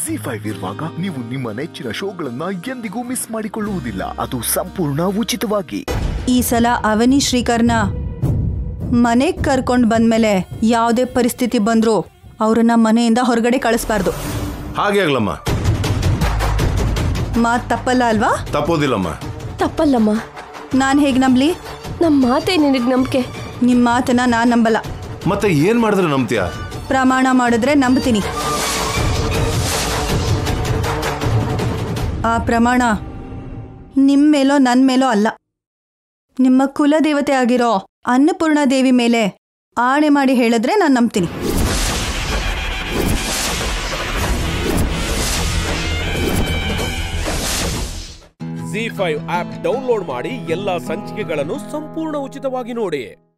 G five ಇರುವಾಗ ನೀವು ನಿಮ್ಮ ನೆಚ್ಚಿನ ಶೋಗಳನ್ನ ಎಂದಿಗೂ ಮಿಸ್ ಮಾಡಿಕೊಳ್ಳುವುದಿಲ್ಲ ಅದು ಸಂಪೂರ್ಣ ಉಚಿತವಾಗಿ ಈ ಸಲ ಅವನಿ ಶ್ರೀಕರ್ನ ಮನೆಗೆ ಕರ್ಕೊಂಡು ಬಂದ್ಮೇಲೆ ಯಾವುದೇ ಪರಿಸ್ಥಿತಿ ಬಂದರೂ ಅವ್ರನ್ನ ಮನೆಯಿಂದ ಹೊರಗಡೆ ಕಳಿಸ್ಬಾರ್ದು ಹಾಗೆ ಆಗ್ಲಮ್ಮ ಮಾತು ತಪ್ಪಲ್ಲ ಅಲ್ವಾ ತಪ್ಪೋದಿಲ್ಲಮ್ಮ ತಪ್ಪಲ್ಲಮ್ಮ ನಾನು ಹೇಗೆ ನಂಬಲಿ ನಮ್ಮ ಮಾತೆ ನಿನಗೆ ನಂಬಿಕೆ ನಿಮ್ಮ ಮಾತನ್ನ ನಾನು ನಂಬಲ್ಲ ಮತ್ತೆ ಏನ್ ಮಾಡಿದ್ರೆ ನಂಬ್ತೀಯ ಪ್ರಮಾಣ ಮಾಡಿದ್ರೆ ನಂಬ್ತೀನಿ ಆ ಪ್ರಮಾಣ ನಿಮ್ಮ ಮೇಲೋ ನನ್ನ ಮೇಲೋ ಅಲ್ಲ ನಿಮ್ಮ ಕುಲದೇವತೆ ಆಗಿರೋ ಅನ್ನಪೂರ್ಣ ದೇವಿ ಮೇಲೆ ಆಣೆ ಮಾಡಿ ಹೇಳಿದ್ರೆ ನಾನು ನಂಬ್ತೀನಿ ಜಿ ಫೈವ್ ಆಪ್ ಡೌನ್ಲೋಡ್ ಮಾಡಿ ಎಲ್ಲಾ ಸಂಚಿಕೆಗಳನ್ನು ಸಂಪೂರ್ಣ ಉಚಿತವಾಗಿ ನೋಡಿ